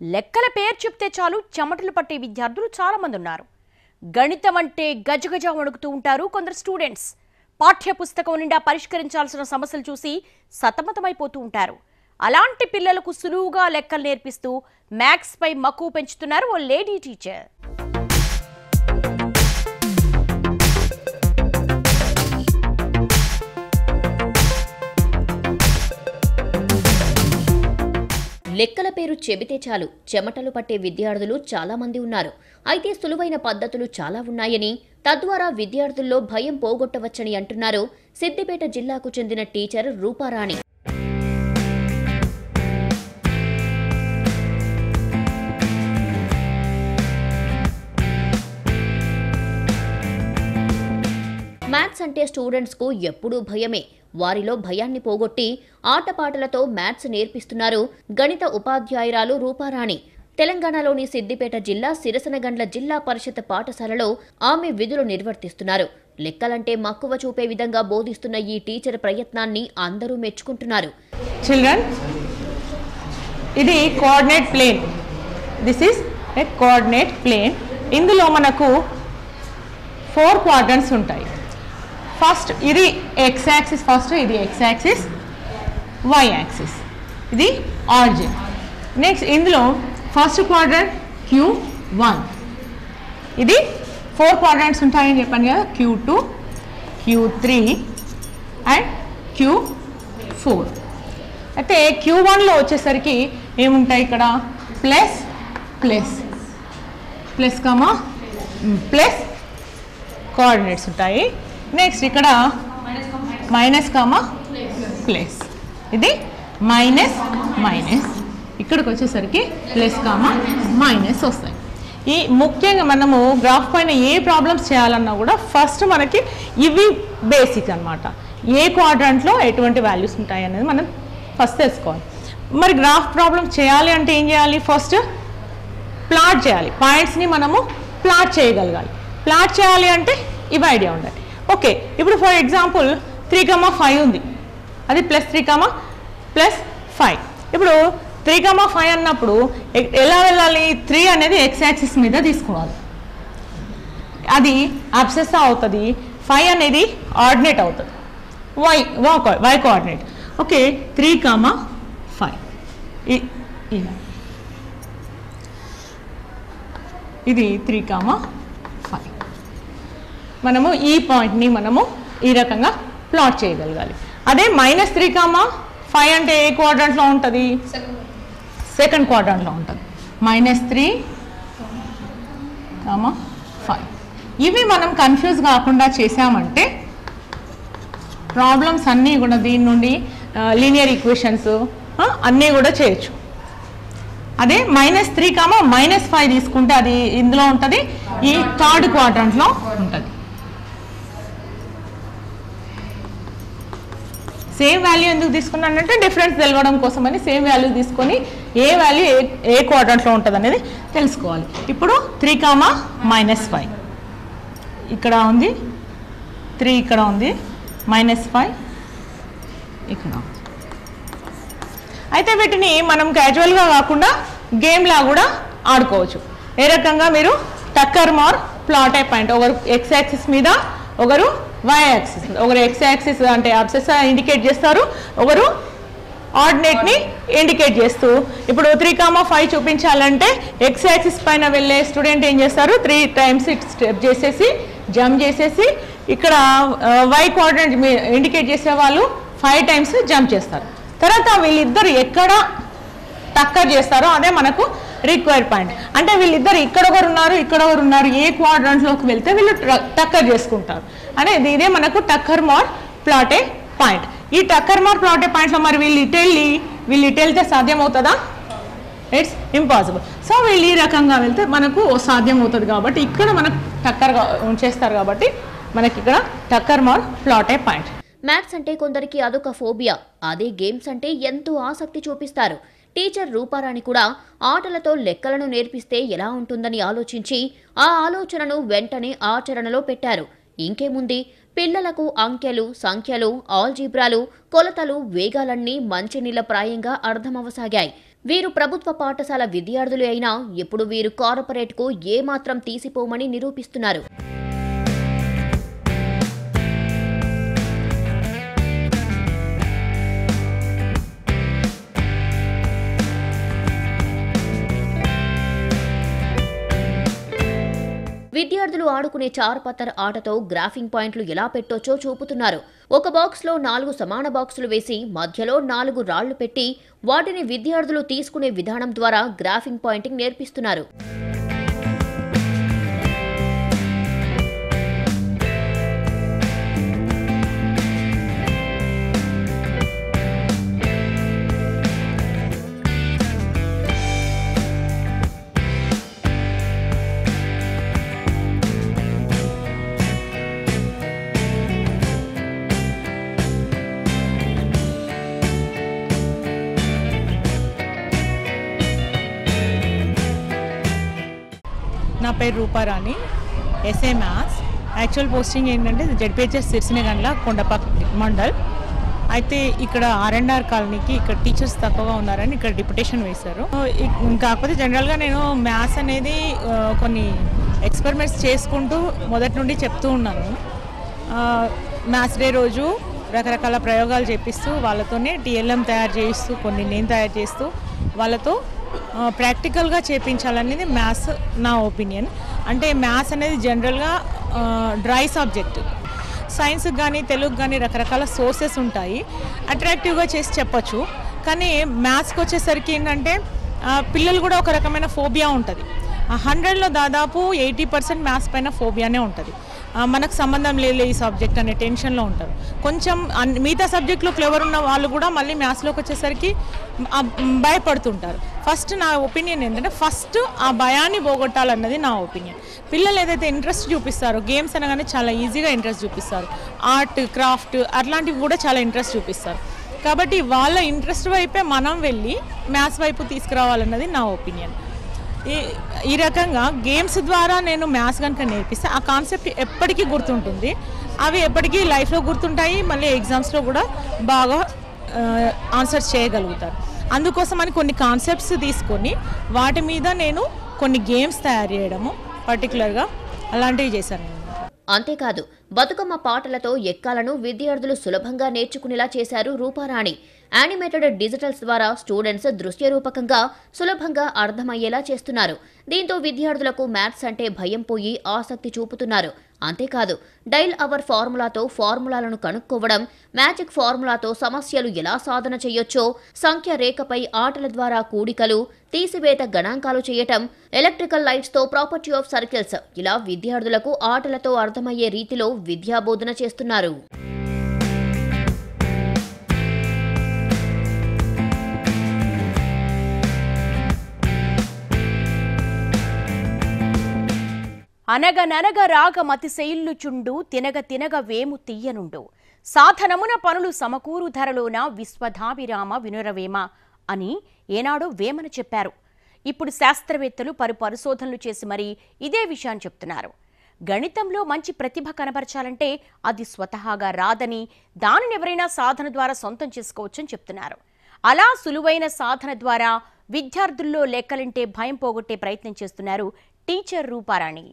లెక్కల పేరు చెప్తే చాలు చెమటలు పట్టే విద్యార్థులు చాలా మంది ఉన్నారు గణితం అంటే గజగజ వణుకుతూ ఉంటారు కొందరు స్టూడెంట్స్ పాఠ్య పుస్తకం నిండా పరిష్కరించాల్సిన సమస్యలు చూసి సతమతమైపోతూ ఉంటారు అలాంటి పిల్లలకు సులువుగా లెక్కలు నేర్పిస్తూ మ్యాథ్స్ పై మక్కువ పెంచుతున్నారు ఓ లేడీ టీచర్ లెక్కల పేరు చెబితే చాలు చెమటలు పట్టే విద్యార్థులు చాలా మంది ఉన్నారు అయితే సులువైన పద్ధతులు చాలా ఉన్నాయని తద్వారా విద్యార్థుల్లో భయం పోగొట్టవచ్చని అంటున్నారు సిద్దిపేట జిల్లాకు చెందిన టీచర్ రూపారాణి మ్యాథ్స్ అంటే స్టూడెంట్స్కు ఎప్పుడూ భయమే వారిలో భయాన్ని పోగొట్టి ఆటపాటలతో మ్యాథ్స్ నేర్పిస్తున్నారు గణిత ఉపాధ్యాయురాలు రూపారాణి తెలంగాణలోని సిద్దిపేట జిల్లా సిరసనగండ్ల జిల్లా పరిషత్ పాఠశాలలో ఆమె విధులు నిర్వర్తిస్తున్నారు లెక్కలంటే మక్కువ చూపే విధంగా బోధిస్తున్న ఈ టీచర్ ప్రయత్నాన్ని అందరూ మెచ్చుకుంటున్నారు చిల్డ్రన్ ఇది coordinate plane this is a coordinate plane ఇందులో మనకు ఫోర్ క్వాడ్రంట్స్ ఉంటాయి ఫస్ట్ ఇది ఎక్స్ యాక్సిస్ ఫస్ట్ ఇది ఎక్స్ యాక్సిస్ వై యాక్సిస్ ఇది ఆరిజిన్ నెక్స్ట్ ఇందులో ఫస్ట్ క్వాడ్రంట్ క్యూ వన్ ఇది ఫోర్ క్వాడ్రంట్స్ ఉంటాయని చెప్పాను కదా Q two Q three and Q four అయితే క్యూ వన్లో వచ్చేసరికి ఏముంటాయి ఇక్కడ plus plus plus comma plus coordinates ఉంటాయి నెక్స్ట్ ఇక్కడ మైనస్ కామా ప్లస్ ఇది మైనస్ మైనస్ ఇక్కడికి వచ్చేసరికి ప్లస్ కామా మైనస్ వస్తాయి ఈ ముఖ్యంగా మనము గ్రాఫ్ పైన ఏ ప్రాబ్లమ్స్ చేయాలన్నా కూడా ఫస్ట్ మనకి ఇవి బేసిక్ అన్నమాట ఏ క్వాడ్రంట్లో ఎటువంటి వాల్యూస్ ఉంటాయి అనేది మనం ఫస్ట్ తెలుసుకోవాలి మరి గ్రాఫ్ ప్రాబ్లమ్ చేయాలి అంటే ఏం చేయాలి ఫస్ట్ ప్లాట్ చేయాలి పాయింట్స్ని మనము ప్లాట్ చేయగలగాలి ప్లాట్ చేయాలి అంటే ఇవి ఐడియా ఉండాలి ఓకే ఇప్పుడు for example three comma five ఉంది అది plus three comma plus five ఇప్పుడు త్రీ కమా ఫైవ్ అన్నప్పుడు ఎ- ఎలా వెళ్ళాలి త్రీ అనేది ఎక్స్ యాక్సిస్ మీద తీసుకోవాలి అది అబ్సెస్ అవుతుంది ఫైవ్ అనేది ఆర్డినేట్ అవుతుంది Y Y coordinate okay three comma five ఇలా ఇది త్రీ కామా ఫైవ్ మనము ఈ పాయింట్ని మనము ఈ రకంగా ప్లాట్ చేయగలగాలి అదే మైనస్ త్రీ కామా ఫైవ్ అంటే ఏ క్వాడ్రంట్లో ఉంటుంది సెకండ్ క్వాడ్రంట్లో ఉంటుంది మైనస్ త్రీ కామా ఫైవ్ ఇవి మనం కన్ఫ్యూజ్ కాకుండా చేసామంటే ప్రాబ్లమ్స్ అన్నీ కూడా దీని నుండి లీనియర్ ఈక్వేషన్స్ అన్నీ కూడా చేయొచ్చు అదే minus three comma minus five తీసుకుంటే అది ఇందులో ఉంటుంది ఈ థర్డ్ క్వాడ్రంట్లో ఉంటుంది సేమ్ వాల్యూ ఎందుకు తీసుకున్నానంటే డిఫరెన్స్ తెలవడం కోసం అని సేమ్ వాల్యూ తీసుకొని ఏ వాల్యూ ఏ ఏ క్వాడ్రంట్లో ఉంటుంది అనేది తెలుసుకోవాలి ఇప్పుడు త్రీ కామా మైనస్ ఫైవ్ ఇక్కడ ఉంది త్రీ ఇక్కడ ఉంది మైనస్ ఫైవ్ ఇక్కడ ఉంది. అయితే వీటిని మనం క్యాజువల్గా కాకుండా గేమ్లా కూడా ఆడుకోవచ్చు ఏ రకంగా మీరు టక్కర్ మార్ ప్లాట్ అయి పాయింట్ ఒకరు ఎక్స్ యాక్సిస్ మీద ఒకరు వై యాక్సిస్ ఒకరు ఎక్స్ యాక్సిస్ అంటే అబ్సెస్ ఇండికేట్ చేస్తారు ఒకరు ఆర్డినేట్ని ఇండికేట్ చేస్తూ ఇప్పుడు త్రీ కామా ఫైవ్ చూపించాలంటే ఎక్స్ యాక్సిస్ పైన వెళ్ళే స్టూడెంట్ ఏం చేస్తారు త్రీ టైమ్స్ స్టెప్ చేసేసి జంప్ చేసేసి ఇక్కడ వై కోఆర్డినేట్ ఇండికేట్ చేసే వాళ్ళు ఫైవ్ టైమ్స్ జంప్ చేస్తారు తర్వాత వీళ్ళిద్దరు ఎక్కడ టక్కర్ చేస్తారో అదే మనకు రిక్వైర్ పాయింట్ అంటే వీళ్ళిద్దరు ఇక్కడ ఒకరు ఉన్నారు ఇక్కడ ఒకరు ఉన్నారు ఏ క్వాడ్రంట్లోకి వెళ్తే వీళ్ళు ట- టక్కర్ చేసుకుంటారు అనేది ఇదే మనకు టక్కర్ మార్ ప్లాటే పాయింట్ ఈ టక్కర్ మార్ ప్లాటే పాయింట్లో మరి వీళ్ళు ఇటు వెళ్ళి వీళ్ళు ఇటు వెళ్తే సాధ్యం అవుతుందా ఇట్స్ ఇంపాసిబుల్ సో వీళ్ళు ఈ రకంగా వెళ్తే మనకు సాధ్యం అవుతుంది కాబట్టి ఇక్కడ మనకు టక్కర్ చేస్తారు కాబట్టి మనకి ఇక్కడ టక్కర్ మార్ ప్లాటే పాయింట్ మ్యాథ్స్ అంటే కొందరికి అదొక ఫోబియా అదే గేమ్స్ అంటే ఎంతో ఆసక్తి చూపిస్తారు టీచర్ రూపారాణి కూడా ఆటలతో లెక్కలను నేర్పిస్తే ఎలా ఉంటుందని ఆలోచించి ఆ ఆలోచనను వెంటనే ఆచరణలో పెట్టారు ఇంకేముంది పిల్లలకు అంకెలు సంఖ్యలు ఆల్జీబ్రాలు కొలతలు వేగాలన్నీ మంచినీళ్ళ ప్రాయంగా అర్థమవసాగాయి వీరు ప్రభుత్వ పాఠశాల విద్యార్థులే అయినా ఇప్పుడు వీరు కార్పొరేట్కు ఏమాత్రం తీసిపోమని నిరూపిస్తున్నారు విద్యార్థులు ఆడుకునే చార్ పత్తర్ ఆటతో గ్రాఫింగ్ పాయింట్లు ఎలా పెట్టొచ్చో చూపుతున్నారు ఒక బాక్స్లో నాలుగు సమాన బాక్సులు వేసి మధ్యలో నాలుగు రాళ్లు పెట్టి వాటిని విద్యార్థులు తీసుకునే విధానం ద్వారా గ్రాఫింగ్ పాయింటింగ్ నేర్పిస్తున్నారు నా పేరు Rooparani SA maths actual posting ఏంటంటే జడ్పిహెచ్ఎస్ సిరిసినగండ్ల కొండపక్ మండల్ అయితే ఇక్కడ ఆర్ అండ్ ఆర్ కాలనీకి ఇక్కడ టీచర్స్ తక్కువగా ఉన్నారని ఇక్కడ డిప్యుటేషన్ వేశారు ఇ- కాకపోతే జనరల్గా నేను మ్యాథ్స్ అనేది ఆ, కొన్ని ఎక్స్పెరిమెంట్స్ చేసుకుంటూ మొదటి నుండి చెప్తూ ఉన్నాను మ్యాథ్స్ డే రోజు రకరకాల ప్రయోగాలు చేపిస్తూ వాళ్ళతోనే టీఎల్ఎం తయారు చేయిస్తూ కొన్ని నేను తయారు చేస్తూ వాళ్ళతో ప్రాక్టికల్గా చేపించాలనేది మ్యాథ్స్ నా ఒపీనియన్ అంటే మ్యాథ్స్ అనేది జనరల్గా డ్రై సబ్జెక్ట్ సైన్స్కి కానీ తెలుగు కానీ రకరకాల సోర్సెస్ ఉంటాయి అట్రాక్టివ్గా చేసి చెప్పొచ్చు కానీ మ్యాథ్స్కి వచ్చేసరికి ఏంటంటే ఆ, పిల్లలు కూడా ఒక రకమైన ఫోబియా ఉంటుంది హండ్రెడ్లో దాదాపు ఎయిటీ పర్సెంట్ మ్యాథ్స్ పైన ఫోబియానే ఉంటుంది ఆ, మనకు సంబంధం లేదు ఈ సబ్జెక్ట్ అనే టెన్షన్లో ఉంటారు కొంచెం అన్- మిగతా సబ్జెక్ట్లో ఫ్లేవర్ ఉన్న వాళ్ళు కూడా మళ్ళీ మ్యాథ్స్లోకి వచ్చేసరికి ఆ, మ్, భయపడుతుంటారు ఫస్ట్ నా ఒపీనియన్ ఏంటంటే ఫస్ట్ ఆ భయాన్ని పోగొట్టాలన్నది నా ఒపీనియన్ పిల్లలు ఏదైతే ఇంట్రెస్ట్ చూపిస్తారో గేమ్స్ అనగానే చాలా ఈజీగా ఇంట్రెస్ట్ చూపిస్తారు ఆర్ట్ క్రాఫ్ట్ అట్లాంటివి కూడా చాలా ఇంట్రెస్ట్ చూపిస్తారు కాబట్టి వాళ్ళ ఇంట్రెస్ట్ వైపే మనం వెళ్ళి మ్యాథ్స్ వైపు తీసుకురావాలన్నది నా ఒపీనియన్ ఈ ఈ రకంగా గేమ్స్ ద్వారా నేను మ్యాథ్స్ కనుక నేర్పిస్తే ఆ కాన్సెప్ట్ ఎప్పటికీ గుర్తుంటుంది అవి ఎప్పటికీ లైఫ్లో గుర్తుంటాయి మళ్ళీ ఎగ్జామ్స్లో కూడా బాగా ఆన్సర్స్ చేయగలుగుతారు అందుకోసమని కొన్ని కాన్సెప్ట్స్ తీసుకొని వాటి మీద నేను కొన్ని గేమ్స్ తయారు చేయడము పర్టికులర్గా అలాంటివి చేశాను నేను అంతేకాదు బతుకమ్మ పాటలతో ఎక్కాలను విద్యార్థులు సులభంగా నేర్చుకునేలా చేశారు రూపారాణి యానిమేటెడ్ డిజిటల్స్ ద్వారా స్టూడెంట్స్ దృశ్యరూపకంగా సులభంగా అర్థమయ్యేలా చేస్తున్నారు దీంతో విద్యార్థులకు మ్యాథ్స్ అంటే భయం పోయి ఆసక్తి చూపుతున్నారు అంతేకాదు డైల్ అవర్ ఫార్ములాతో ఫార్ములాలను కనుక్కోవడం మ్యాజిక్ ఫార్ములాతో సమస్యలు ఎలా సాధన చేయొచ్చో సంఖ్య రేఖపై ఆటల ద్వారా కూడికలు తీసివేత గణాంకాలు చేయటం ఎలక్ట్రికల్ లైట్స్తో ప్రాపర్టీ ఆఫ్ సర్కిల్స్ ఇలా విద్యార్థులకు ఆటలతో అర్థమయ్యే రీతిలో విద్యాబోధన చేస్తున్నారు అనగననగ రాగమతి శైల్లుచుండు తినగ తినగ వేము తీయనుండు సాధనమున పనులు సమకూరు ధరలోన విశ్వధాభిరామ వినురవేమ అని ఏనాడో వేమన చెప్పారు ఇప్పుడు శాస్త్రవేత్తలు పలు పరిశోధనలు చేసి మరీ ఇదే విషయాన్ని చెప్తున్నారు గణితంలో మంచి ప్రతిభ కనబరచాలంటే అది స్వతహాగా రాదని దానిని ఎవరైనా సాధన ద్వారా సొంతం చేసుకోవచ్చని చెప్తున్నారు అలా సులువైన సాధన ద్వారా విద్యార్థుల్లో లెక్కలంటే భయం పోగొట్టే ప్రయత్నం చేస్తున్నారు టీచర్ రూపారాణి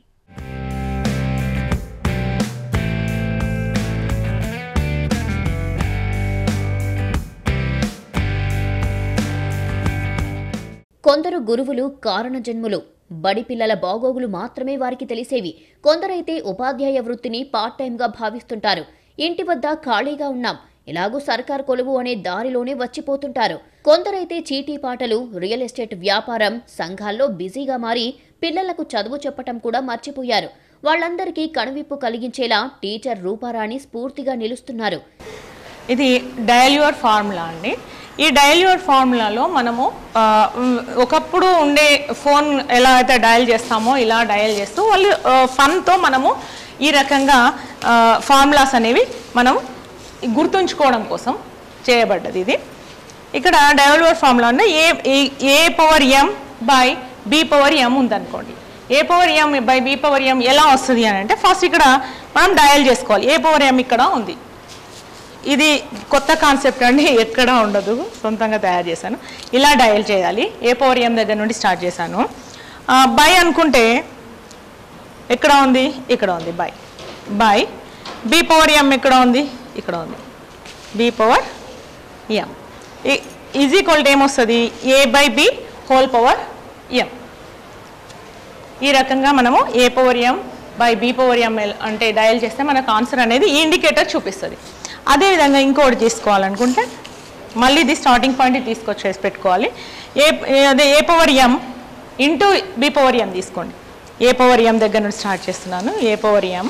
కొందరు గురువులు కారణజన్ములు బడి పిల్లల బాగోగులు మాత్రమే వారికి తెలిసేవి కొందరైతే ఉపాధ్యాయ వృత్తిని పార్ట్ టైంగా భావిస్తుంటారు ఇంటి వద్ద ఖాళీగా ఉన్నాం ఎలాగూ సర్కార్ కొలువు అనే దారిలోనే వచ్చిపోతుంటారు కొందరైతే చీటీ పాటలు రియల్ ఎస్టేట్ వ్యాపారం సంఘాల్లో బిజీగా మారి పిల్లలకు చదువు చెప్పటం కూడా మర్చిపోయారు వాళ్ళందరికీ కనువిప్పు కలిగించేలా టీచర్ రూపారాణి స్ఫూర్తిగా నిలుస్తున్నారు ఇది డయల్యూర్ ఫార్ములా అండి ఈ డయల్యూర్ ఫార్ములాలో మనము ఆ, ఉమ్, ఒకప్పుడు ఉండే ఫోన్ ఎలా అయితే డయల్ చేస్తామో ఇలా డయల్ చేస్తూ వాళ్ళు ఫన్తో మనము ఈ రకంగా ఫార్ములాస్ అనేవి మనం గుర్తుంచుకోవడం కోసం చేయబడ్డది ఇది ఇక్కడ డయల్యూర్ ఫార్ములా అంటే A A- A power M by B power M ఉందనుకోండి A power M by B power M ఎలా వస్తుంది అని అంటే ఫస్ట్ ఇక్కడ మనం డయల్ చేసుకోవాలి ఏ పవర్ ఎం ఇక్కడ ఉంది ఇది కొత్త కాన్సెప్ట్ అండి ఎక్కడ ఉండదు సొంతంగా తయారు చేశాను ఇలా డయల్ చేయాలి ఏ పవర్ ఎం దగ్గర నుండి స్టార్ట్ చేశాను బై అనుకుంటే ఎక్కడ ఉంది ఇక్కడ ఉంది by by B power M ఎక్కడ ఉంది ఇక్కడ ఉంది B power M is equal to ఏమొస్తుంది A by B whole power M ఈ రకంగా మనము A power M by B power M అంటే డయల్ చేస్తే మనకు ఆన్సర్ అనేది ఈ ఇండికేటర్ చూపిస్తుంది అదేవిధంగా ఇంకోటి తీసుకోవాలనుకుంటే మళ్ళీ ఇది స్టార్టింగ్ పాయింట్ తీసుకొచ్చేసి పెట్టుకోవాలి ఏ ఏ- అదే A power M into B power M తీసుకోండి ఏ పవర్ ఎం దగ్గర నుండి స్టార్ట్ చేస్తున్నాను A power M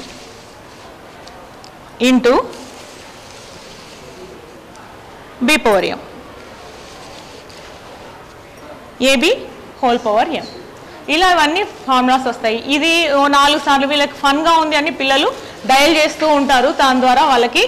into B power M AB whole power M ఇలా ఇవన్నీ ఫార్ములాస్ వస్తాయి ఇది ఓ నాలుగు సార్లు వీళ్ళకి ఫన్గా ఉంది అని పిల్లలు డయల్ చేస్తూ ఉంటారు దాని ద్వారా వాళ్ళకి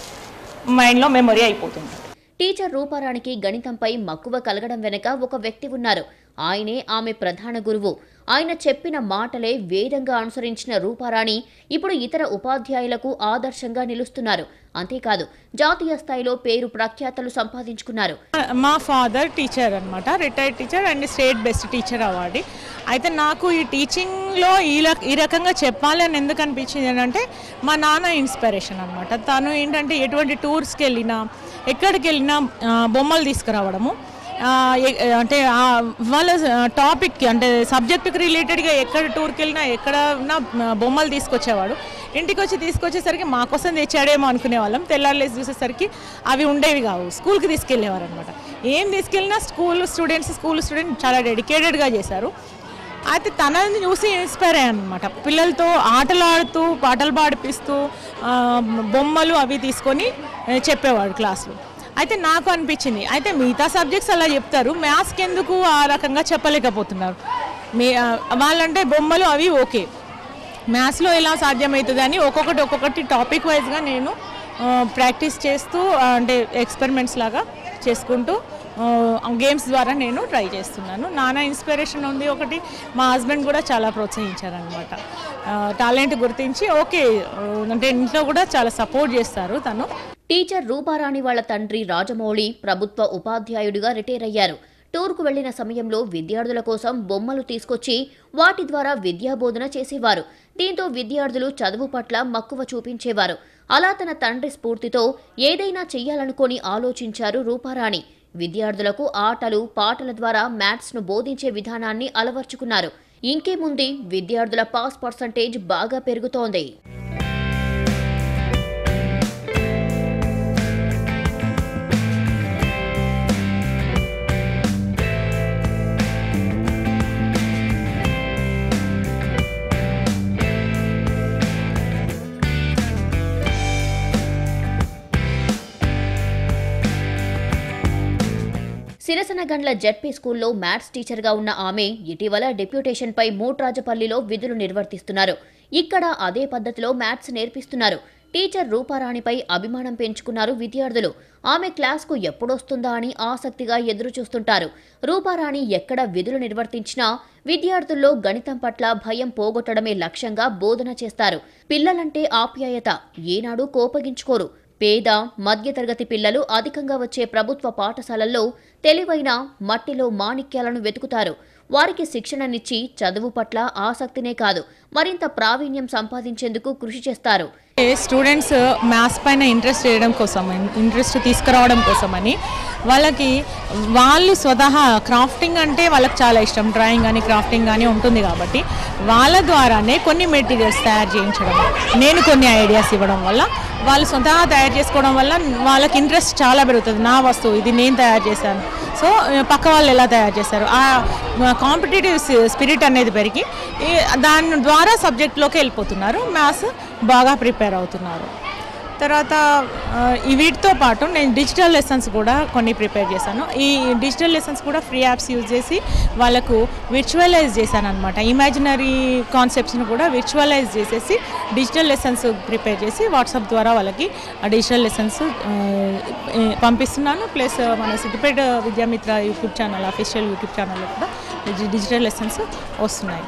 మైండ్లో మెమొరీ అయిపోతుంది టీచర్ రూపారానికి గణితంపై మక్కువ కలగడం వెనుక ఒక వ్యక్తి ఉన్నారు ఆయనే ఆమె ప్రధాన గురువు ఆయన చెప్పిన మాటలే వేదంగా అనుసరించిన రూపారాణి ఇప్పుడు ఇతర ఉపాధ్యాయులకు ఆదర్శంగా నిలుస్తున్నారు అంతేకాదు జాతీయ స్థాయిలో పేరు ప్రఖ్యాతలు సంపాదించుకున్నారు మా ఫాదర్ టీచర్ అనమాట retired teacher and state best teacher award అయితే నాకు ఈ టీచింగ్లో ఈ రక- ఈ రకంగా చెప్పాలి అని ఎందుకు అనిపించింది అని అంటే మా నాన్న ఇన్స్పిరేషన్ అనమాట తను ఏంటంటే ఎటువంటి టూర్స్కి వెళ్ళినా ఎక్కడికి వెళ్ళినా ఆ, బొమ్మలు తీసుకురావడము ఆ, ఎ- అంటే ఆ వాళ్ళ టాపిక్కి అంటే సబ్జెక్టుకి రిలేటెడ్గా ఎక్కడ టూర్కి వెళ్ళినా ఎక్కడ ఉన్నా ఆ, బొమ్మలు తీసుకొచ్చేవాడు ఇంటికి వచ్చి తీసుకొచ్చేసరికి మా కోసం తెచ్చాడేమో అనుకునేవాళ్ళం తెల్లారులేసి చూసేసరికి అవి ఉండేవి కావు స్కూల్కి తీసుకెళ్ళేవారు అనమాట ఏం తీసుకెళ్ళినా స్కూల్ స్టూడెంట్స్ స్కూల్ స్టూడెంట్ చాలా డెడికేటెడ్గా చేశారు అయితే తనని చూసి ఇన్స్పైర్ అయ్యాను అనమాట పిల్లలతో ఆటలు ఆడుతూ పాటలు పాడిపిస్తూ ఆ, బొమ్మలు అవి తీసుకొని ఆ, చెప్పేవాడు క్లాస్లో అయితే నాకు అనిపించింది అయితే మిగతా సబ్జెక్ట్స్ అలా చెప్తారు మ్యాథ్స్కి ఎందుకు ఆ రకంగా చెప్పలేకపోతున్నారు మీ ఆ, వాళ్ళంటే బొమ్మలు అవి ఓకే మ్యాథ్స్లో ఎలా సాధ్యమవుతుంది అని ఒక్కొక్కటి ఒక్కొక్కటి టాపిక్ వైజ్గా నేను ప్రాక్టీస్ చేస్తూ ఆ, అంటే ఎక్స్పెరిమెంట్స్ లాగా చేసుకుంటూ గేమ్స్ ద్వారా నేను ట్రై చేస్తున్నాను నాన్న ఇన్స్పిరేషన్ ఉంది ఒకటి మా హస్బెండ్ కూడా చాలా ప్రోత్సహించారనమాట టాలెంట్ గుర్తించి ఓకే ఆ, అంటే ఇంట్లో కూడా చాలా సపోర్ట్ చేస్తారు తను టీచర్ రూపారాణి వాళ్ళ తండ్రి రాజమౌళి ప్రభుత్వ ఉపాధ్యాయుడిగా రిటైర్ అయ్యారు టూర్కు వెళ్లిన సమయంలో విద్యార్థుల కోసం బొమ్మలు తీసుకొచ్చి వాటి ద్వారా విద్యాబోధన చేసేవారు దీంతో విద్యార్థులు చదువు పట్ల మక్కువ చూపించేవారు అలా తన తండ్రి స్ఫూర్తితో ఏదైనా చెయ్యాలనుకొని ఆలోచించారు రూపారాణి విద్యార్థులకు ఆటలు పాటల ద్వారా మ్యాథ్స్ను బోధించే విధానాన్ని అలవర్చుకున్నారు ఇంకేముంది విద్యార్థుల పాస్ పర్సంటేజ్ బాగా పెరుగుతోంది సిరసనగండ్ల జెడ్పీ స్కూల్లో మ్యాథ్స్ టీచర్గా ఉన్న ఆమె ఇటీవల డెప్యూటేషన్పై మూట్రాజపల్లిలో విధులు నిర్వర్తిస్తున్నారు ఇక్కడ అదే పద్ధతిలో మ్యాథ్స్ నేర్పిస్తున్నారు టీచర్ రూపారాణిపై అభిమానం పెంచుకున్నారు విద్యార్థులు ఆమె క్లాస్కు ఎప్పుడొస్తుందా అని ఆసక్తిగా ఎదురుచూస్తుంటారు రూపారాణి ఎక్కడ విధులు నిర్వర్తించినా విద్యార్థుల్లో గణితం పట్ల భయం పోగొట్టడమే లక్ష్యంగా బోధన చేస్తారు పిల్లలంటే ఆప్యాయత ఏనాడు కోపగించుకోరు పేద మధ్యతరగతి పిల్లలు అధికంగా వచ్చే ప్రభుత్వ పాఠశాలల్లో తెలివైన మట్టిలో మాణిక్యాలను వెతుకుతారు వారికి శిక్షణనిచ్చి చదువు పట్ల ఆసక్తినే కాదు మరింత ప్రావీణ్యం సంపాదించేందుకు కృషి చేస్తారు స్టూడెంట్స్ మ్యాథ్స్ పైన ఇంట్రెస్ట్ చేయడం కోసం ఇంట్రెస్ట్ తీసుకురావడం కోసమని వాళ్ళకి వాళ్ళు స్వతహా క్రాఫ్టింగ్ అంటే వాళ్ళకి చాలా ఇష్టం డ్రాయింగ్ కానీ క్రాఫ్టింగ్ కానీ ఉంటుంది కాబట్టి వాళ్ళ ద్వారానే కొన్ని మెటీరియల్స్ తయారు చేయించడం నేను కొన్ని ఐడియాస్ ఇవ్వడం వల్ల వాళ్ళు స్వతహా తయారు చేసుకోవడం వల్ల వాళ్ళకి ఇంట్రెస్ట్ చాలా పెరుగుతుంది నా వస్తువు ఇది నేను తయారు చేశాను సో పక్క వాళ్ళు ఎలా తయారు చేస్తారు ఆ కాంపిటేటివ్ స్పిరిట్ అనేది పెరిగి ఈ- దాని ద్వారా సబ్జెక్ట్లోకి వెళ్ళిపోతున్నారు మ్యాథ్స్ బాగా ప్రిపేర్ అవుతున్నారు తర్వాత ఆ, ఈ వీటితో పాటు నేను డిజిటల్ లెసన్స్ కూడా కొన్ని ప్రిపేర్ చేశాను ఈ డిజిటల్ లెసన్స్ కూడా ఫ్రీ యాప్స్ యూజ్ చేసి వాళ్ళకు విర్చువలైజ్ చేశాను అనమాట ఇమాజినరీ కాన్సెప్ట్స్ని కూడా విర్చువలైజ్ చేసేసి డిజిటల్ లెసన్స్ ప్రిపేర్ చేసి వాట్సాప్ ద్వారా వాళ్ళకి ఆ డిజిటల్ లెసన్స్ పంపిస్తున్నాను ప్లస్ మన Siddipet Vidyamitra YouTube channel official YouTube ఛానల్లో కూడా డిజి- డిజిటల్ లెసన్స్ వస్తున్నాయి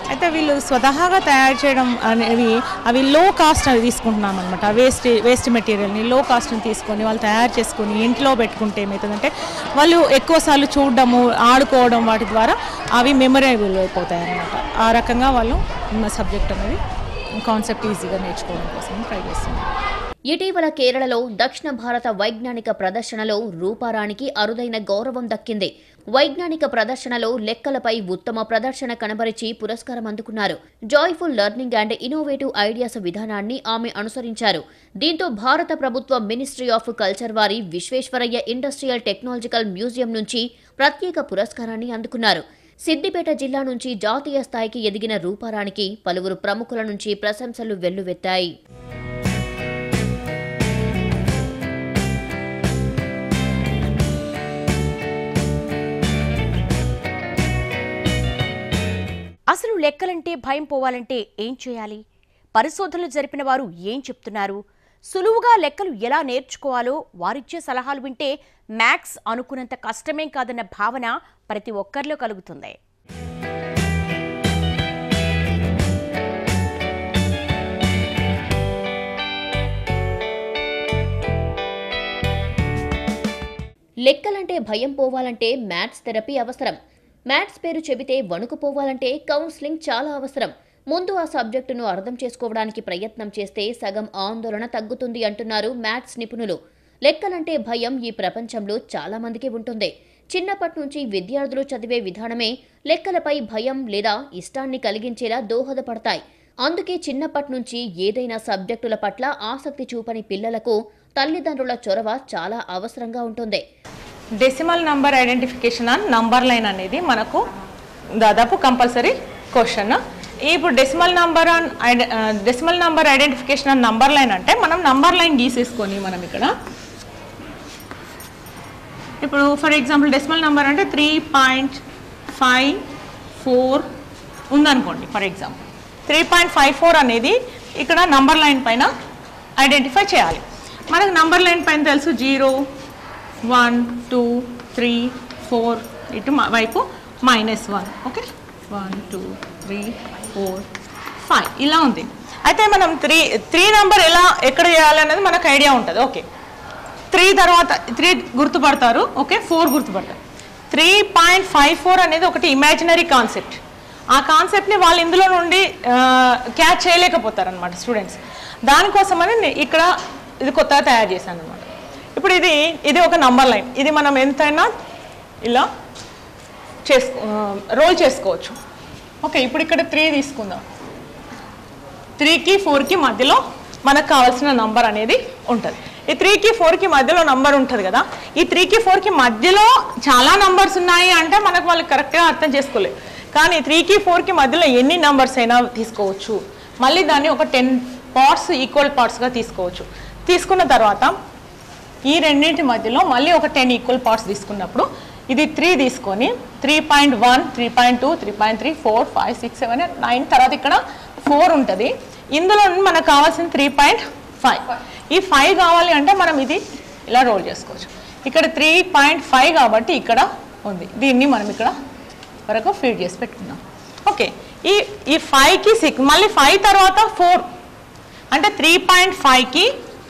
అయితే వీళ్ళు స్వతహాగా తయారు చేయడం అనేవి అవి లో కాస్ట్ అవి తీసుకుంటున్నాం అనమాట వేస్ట్ వేస్ట్ మెటీరియల్ని లో కాస్ట్ని తీసుకొని వాళ్ళు తయారు చేసుకొని ఇంట్లో పెట్టుకుంటే ఏమవుతుందంటే వాళ్ళు ఎక్కువసార్లు చూడడము ఆడుకోవడం వాటి ద్వారా అవి మెమరబుల్ అయిపోతాయి అనమాట ఆ రకంగా వాళ్ళు సబ్జెక్ట్ అనేది కాన్సెప్ట్ ఈజీగా నేర్చుకోవడం కోసం ట్రై చేస్తున్నారు ఇటీవల కేరళలో దక్షిణ భారత వైజ్ఞానిక ప్రదర్శనలో రూపారానికి అరుదైన గౌరవం దక్కింది వైజ్ఞానిక ప్రదర్శనలో లెక్కలపై ఉత్తమ ప్రదర్శన కనబరిచి పురస్కారం అందుకున్నారు joyful learning and innovative ideas విధానాన్ని ఆమె అనుసరించారు దీంతో భారత ప్రభుత్వ మినిస్ట్రీ ఆఫ్ కల్చర్ వారి విశ్వేశ్వరయ్య ఇండస్ట్రియల్ టెక్నాలజికల్ మ్యూజియం నుంచి ప్రత్యేక పురస్కారాన్ని అందుకున్నారు సిద్దిపేట జిల్లా నుంచి జాతీయ స్థాయికి ఎదిగిన రూపారానికి పలువురు ప్రముఖుల నుంచి ప్రశంసలు వెల్లువెత్తాయి అసలు లెక్కలంటే భయం పోవాలంటే ఏం చేయాలి పరిశోధనలు జరిపిన వారు ఏం చెప్తున్నారు సులువుగా లెక్కలు ఎలా నేర్చుకోవాలో వారిచ్చే సలహాలు వింటే మ్యాథ్స్ అనుకున్నంత కష్టమేం కాదన్న భావన ప్రతి ఒక్కరిలో కలుగుతుంది లెక్కలంటే భయం పోవాలంటే మ్యాథ్స్ థెరపీ అవసరం మ్యాథ్స్ పేరు చెబితే వణుకు పోవాలంటే కౌన్సిలింగ్ చాలా అవసరం ముందు ఆ సబ్జెక్టును అర్థం చేసుకోవడానికి ప్రయత్నం చేస్తే సగం ఆందోళన తగ్గుతుంది అంటున్నారు మ్యాథ్స్ నిపుణులు లెక్కలంటే భయం ఈ ప్రపంచంలో చాలా మందికి ఉంటుంది చిన్నప్పటి నుంచి విద్యార్థులు చదివే విధానమే లెక్కలపై భయం లేదా ఇష్టాన్ని కలిగించేలా దోహదపడతాయి అందుకే చిన్నప్పటి నుంచి ఏదైనా సబ్జెక్టుల పట్ల ఆసక్తి చూపని పిల్లలకు తల్లిదండ్రుల చొరవ చాలా అవసరంగా ఉంటుంది decimal number identification and number line అనేది మనకు దాదాపు కంపల్సరీ క్వశ్చన్ ఇప్పుడు decimal number and decimal number identification and number line అంటే మనం నంబర్ లైన్ గీసేసుకొని మనం ఇక్కడ ఇప్పుడు ఫర్ ఎగ్జాంపుల్ డెసిమల్ నంబర్ అంటే త్రీ పాయింట్ ఫైవ్ ఫోర్ ఉందనుకోండి for example three point five four అనేది ఇక్కడ నంబర్ లైన్ పైన ఐడెంటిఫై చేయాలి మనకు నంబర్ లైన్ పైన తెలుసు zero one two three four ఇటు మ- వైపు minus one okay one two three four five ఇలా ఉంది అయితే మనం త్రీ త్రీ నెంబర్ ఎలా ఎక్కడ చేయాలనేది మనకు ఐడియా ఉంటుంది ఓకే త్రీ తర్వాత త్రీ గుర్తుపడతారు ఓకే ఫోర్ గుర్తుపడతారు త్రీ పాయింట్ ఫైవ్ ఫోర్ అనేది ఒకటి ఇమాజినరీ కాన్సెప్ట్ ఆ కాన్సెప్ట్ని వాళ్ళు ఇందులో నుండి క్యాచ్ చేయలేకపోతారు అనమాట స్టూడెంట్స్ దానికోసమని నే- ఇక్కడ ఇది కొత్తగా తయారు చేశాను అనమాట ఇప్పుడు ఇది ఇది ఒక నంబర్ లైన్ ఇది మనం ఎంతైనా ఇలా చేసుకో రోల్ చేసుకోవచ్చు ఓకే ఇప్పుడు ఇక్కడ త్రీ తీసుకుందాం త్రీకి ఫోర్కి మధ్యలో మనకు కావాల్సిన నంబర్ అనేది ఉంటుంది ఈ త్రీకి ఫోర్కి మధ్యలో నంబర్ ఉంటుంది కదా ఈ త్రీకి ఫోర్కి మధ్యలో చాలా నంబర్స్ ఉన్నాయి అంటే మనకు వాళ్ళు కరెక్ట్గా అర్థం చేసుకోలేదు కానీ త్రీకి ఫోర్కి మధ్యలో ఎన్ని నంబర్స్ అయినా తీసుకోవచ్చు మళ్ళీ దాన్ని ఒక టెన్ పార్ట్స్ ఈక్వల్ పార్ట్స్గా తీసుకోవచ్చు తీసుకున్న తర్వాత ఈ రెండింటి మధ్యలో మళ్ళీ ఒక టెన్ ఈక్వల్ పార్ట్స్ తీసుకున్నప్పుడు ఇది త్రీ తీసుకొని three point one three point two three point three four five six seven nine తర్వాత ఇక్కడ ఫోర్ ఉంటుంది ఇందులో నుండి మనకు కావాల్సిన త్రీ పాయింట్ ఫైవ్ ఈ ఫైవ్ కావాలి అంటే మనం ఇది ఇలా రోల్ చేసుకోవచ్చు ఇక్కడ త్రీ పాయింట్ ఫైవ్ కాబట్టి ఇక్కడ ఉంది దీన్ని మనం ఇక్కడ వరకు ఫీడ్ చేసి పెట్టుకుందాం ఓకే ఈ ఈ ఫైవ్కి సిక్స్ మళ్ళీ ఫైవ్ తర్వాత ఫోర్ అంటే త్రీ పాయింట్ ఫైవ్కి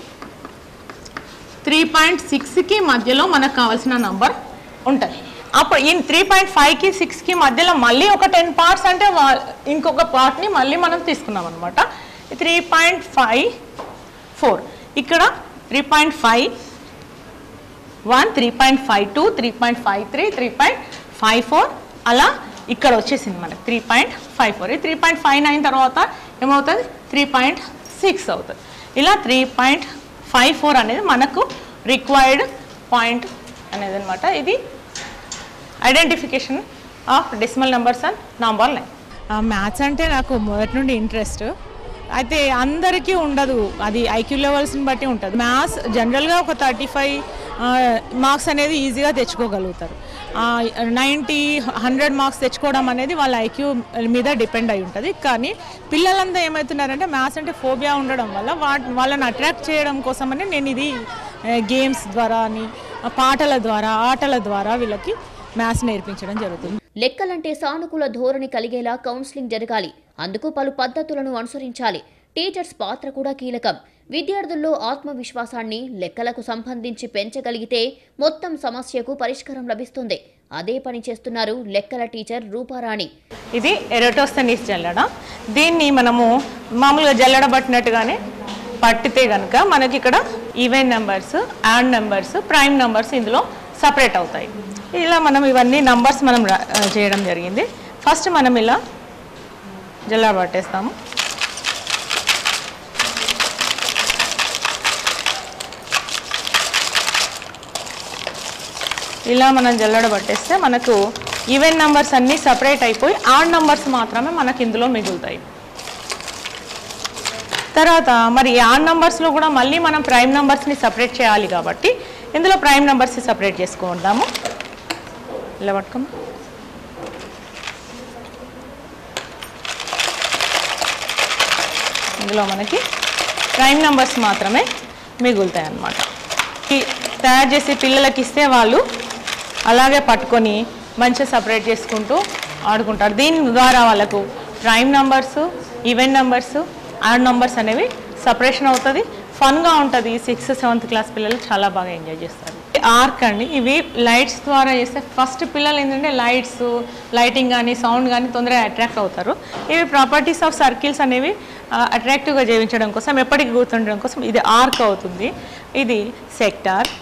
త్రీ పాయింట్ సిక్స్కి మధ్యలో మనకు కావాల్సిన నంబర్ ఉంటుంది అప్పుడు ఈ త్రీ పాయింట్ ఫైవ్కి సిక్స్కి మధ్యలో మళ్ళీ ఒక టెన్ పార్ట్స్ అంటే వా- ఇంకొక పార్ట్ని మళ్ళీ మనం తీసుకున్నాం అనమాట త్రీ పాయింట్ ఫైవ్ ఫోర్ ఇక్కడ three point five one three point five two three point five three three point five four అలా ఇక్కడ వచ్చేసింది మనకి త్రీ పాయింట్ ఫైవ్ ఫోర్ ఈ త్రీ పాయింట్ ఫైవ్ నైన్ తర్వాత ఏమవుతుంది త్రీ పాయింట్ సిక్స్ అవుతుంది ఇలా త్రీ పాయింట్ ఫైవ్ ఫోర్ అనేది మనకు రిక్వైర్డ్ పాయింట్ అనేది అనమాట ఇది identification of decimal numbers and number line maths అంటే నాకు మొదటి నుండి ఇంట్రెస్ట్ అయితే అందరికీ ఉండదు అది ఐక్యూ లెవెల్స్ని బట్టి ఉంటుంది మ్యాథ్స్ జనరల్గా ఒక థర్టీ ఫైవ్ మార్క్స్ అనేది ఈజీగా తెచ్చుకోగలుగుతారు నైంటీ హండ్రెడ్ మార్క్స్ తెచ్చుకోవడం అనేది వాళ్ళ ఐక్యూ మీద డిపెండ్ అయి ఉంటుంది కానీ పిల్లలంతా ఏమవుతున్నారంటే మ్యాథ్స్ అంటే ఫోబియా ఉండడం వల్ల వా వాళ్ళని అట్రాక్ట్ చేయడం కోసమని నేను ఇది గేమ్స్ ద్వారా అని పాటల ద్వారా ఆటల ద్వారా వీళ్ళకి మ్యాథ్స్ నేర్పించడం జరుగుతుంది లెక్కలంటే సానుకూల ధోరణి కలిగేలా కౌన్సిలింగ్ జరగాలి అందుకు పలు పద్ధతులను అనుసరించాలి టీచర్స్ పాత్ర కూడా కీలకం విద్యార్థుల్లో ఆత్మవిశ్వాసాన్ని లెక్కలకు సంబంధించి పెంచగలిగితే మొత్తం సమస్యకు పరిష్కారం లభిస్తుంది అదే పని చేస్తున్నారు లెక్కల టీచర్ రూపారాణి ఇది ఎరోటోస్తనీస్ జల్లడ దీన్ని మనము మామూలుగా జల్లడ పట్టినట్టుగానే పట్టితే కనుక మనకి ఇక్కడ even numbers odd numbers prime numbers ఇందులో సపరేట్ అవుతాయి ఇలా మనం ఇవన్నీ నంబర్స్ మనం రా- ఆ, చేయడం జరిగింది ఫస్ట్ మనం ఇలా జల్లడ పట్టేస్తాము ఇలా మనం జల్లడ పట్టేస్తే మనకు ఈవెన్ నంబర్స్ అన్నీ సపరేట్ అయిపోయి ఆడ్ నంబర్స్ మాత్రమే మనకి ఇందులో మిగులుతాయి తర్వాత మరి ఆడ్ నంబర్స్లో కూడా మళ్ళీ మనం ప్రైమ్ నంబర్స్ని సపరేట్ చేయాలి కాబట్టి ఇందులో ప్రైమ్ నంబర్స్ని సపరేట్ చేసుకుందాము ఇలా పట్టుకోమా ఇందులో మనకి ప్రైమ్ నంబర్స్ మాత్రమే మిగులుతాయి అన్నమాట ఈ తయారు చేసి పిల్లలకి ఇస్తే వాళ్ళు అలాగే పట్టుకొని మంచిగా సపరేట్ చేసుకుంటూ ఆడుకుంటారు దీని ద్వారా వాళ్ళకు prime numbers even numbers odd numbers అనేవి సపరేషన్ అవుతుంది ఫన్గా ఉంటుంది సిక్స్త్ సెవెంత్ క్లాస్ పిల్లలు చాలా బాగా ఎంజాయ్ చేస్తారు ఆర్క్ అండి ఇవి లైట్స్ ద్వారా చేస్తే ఫస్ట్ పిల్లలు ఏంటంటే లైట్స్ లైటింగ్ కానీ సౌండ్ కానీ తొందరగా అట్రాక్ట్ అవుతారు ఇవి ప్రాపర్టీస్ ఆఫ్ సర్కిల్స్ అనేవి అట్రాక్టివ్గా జీవించడం కోసం ఎప్పటికీ గుర్తుండడం కోసం ఇది ఆర్క్ అవుతుంది ఇది సెక్టార్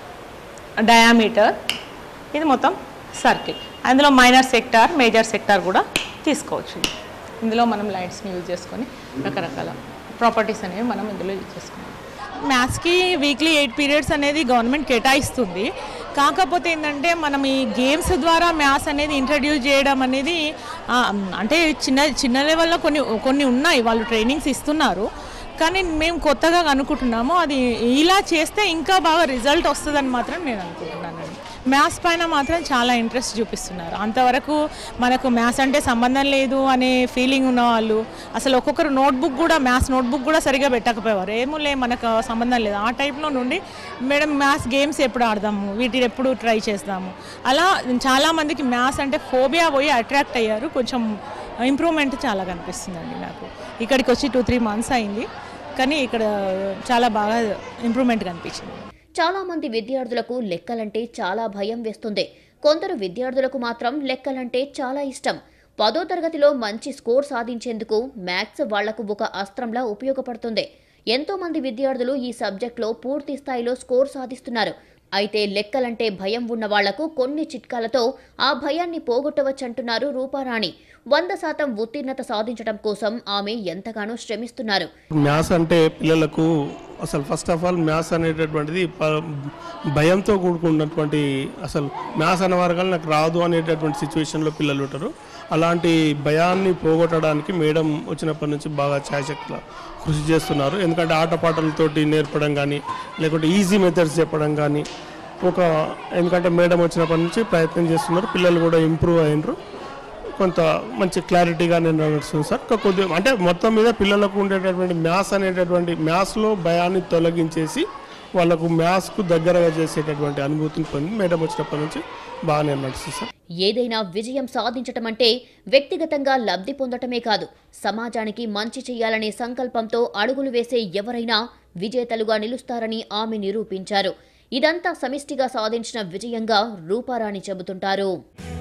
డయామీటర్ ఇది మొత్తం సర్కిల్ అందులో మైనర్ సెక్టార్ మేజర్ సెక్టార్ కూడా తీసుకోవచ్చు ఇందులో మనం లైట్స్ని యూజ్ చేసుకొని రకరకాల ప్రాపర్టీస్ అనేవి మనం ఇందులో యూజ్ చేసుకుంటాం మ్యాథ్స్కి వీక్లీ ఎయిట్ పీరియడ్స్ అనేది గవర్నమెంట్ కేటాయిస్తుంది కాకపోతే ఏంటంటే మనం ఈ గేమ్స్ ద్వారా మ్యాథ్స్ అనేది ఇంట్రడ్యూస్ చేయడం అనేది ఆ, అంటే చిన్న చిన్న లెవెల్లో కొన్ని కొన్ని ఉన్నాయి వాళ్ళు ట్రైనింగ్స్ ఇస్తున్నారు కానీ మేము కొత్తగా అనుకుంటున్నాము అది ఇలా చేస్తే ఇంకా బాగా రిజల్ట్ వస్తుందని మాత్రం నేను అనుకుంటున్నానండి మ్యాథ్స్ పైన మాత్రం చాలా ఇంట్రెస్ట్ చూపిస్తున్నారు అంతవరకు మనకు మ్యాథ్స్ అంటే సంబంధం లేదు అనే ఫీలింగ్ ఉన్న వాళ్ళు అసలు ఒక్కొక్కరు నోట్బుక్ కూడా మ్యాథ్స్ నోట్బుక్ కూడా సరిగా పెట్టకపోయేవారు ఏమో లే మనకు సంబంధం లేదు ఆ టైప్లో నుండి మేడం మ్యాథ్స్ గేమ్స్ ఎప్పుడు ఆడదాము వీటిని ఎప్పుడు ట్రై చేస్తాము అలా చాలామందికి మ్యాథ్స్ అంటే ఫోబియా పోయి అట్రాక్ట్ అయ్యారు కొంచెం ఇంప్రూవ్మెంట్ చాలా కనిపిస్తుందండి నాకు ఇక్కడికి వచ్చి టూ త్రీ మంత్స్ అయింది కానీ ఇక్కడ చాలా బాగా ఇంప్రూవ్మెంట్ కనిపించింది చాలా మంది విద్యార్థులకు లెక్కలంటే చాలా భయం వేస్తుంది కొందరు విద్యార్థులకు మాత్రం లెక్కలంటే చాలా ఇష్టం పదో తరగతిలో మంచి స్కోర్ సాధించేందుకు మ్యాథ్స్ వాళ్లకు ఒక అస్త్రంలా ఉపయోగపడుతుంది ఎంతో మంది విద్యార్థులు ఈ సబ్జెక్ట్లో పూర్తి స్థాయిలో స్కోర్ సాధిస్తున్నారు అయితే లెక్కలంటే భయం ఉన్న వాళ్లకు కొన్ని చిట్కాలతో ఆ భయాన్ని పోగొట్టవచ్చంటున్నారు రూపారాణి వంద శాతం ఉత్తీర్ణత సాధించడం కోసం ఆమె ఎంతగానో శ్రమిస్తున్నారు మ్యాథ్స్ అంటే పిల్లలకు అసలు ఫస్ట్ ఆఫ్ ఆల్ మ్యాథ్స్ అనేటటువంటిది ప- భయంతో కూడుకున్నటువంటి అసలు మ్యాథ్స్ అనే వరకు నాకు రాదు అనేటటువంటి సిచ్యువేషన్లో పిల్లలు ఉంటారు అలాంటి భయాన్ని పోగొట్టడానికి మేడం వచ్చినప్పటి నుంచి బాగా ఛాయశక్తుల కృషి చేస్తున్నారు ఎందుకంటే ఆటపాటలతోటి నేర్పడం కానీ లేకుంటే ఈజీ మెథడ్స్ చెప్పడం కానీ ఒక ఎందుకంటే మేడం వచ్చినప్పటి నుంచి ప్రయత్నం చేస్తున్నారు పిల్లలు కూడా ఇంప్రూవ్ అయినరు కొంత మంచి క్లారిటీగా నేను నడుస్తుంది సార్ ఇంకా కొద్దిగా అంటే మొత్తం మీద పిల్లలకు ఉండేటటువంటి మ్యాథ్స్ అనేటటువంటి మ్యాథ్స్లో భయాన్ని తొలగించేసి వాళ్ళకు మ్యాథ్స్కు దగ్గరగా చేసేటటువంటి అనుభూతిని పొంది మేడం వచ్చినప్పటి నుంచి బాగానే నడుస్తుంది సార్ ఏదైనా విజయం సాధించటం అంటే వ్యక్తిగతంగా లబ్ధి పొందటమే కాదు సమాజానికి మంచి చేయాలనే సంకల్పంతో అడుగులు వేసే ఎవరైనా విజేతలుగా నిలుస్తారని ఆమె నిరూపించారు ఇదంతా సమిష్టిగా సాధించిన విజయంగా రూపారాణి చెబుతుంటారు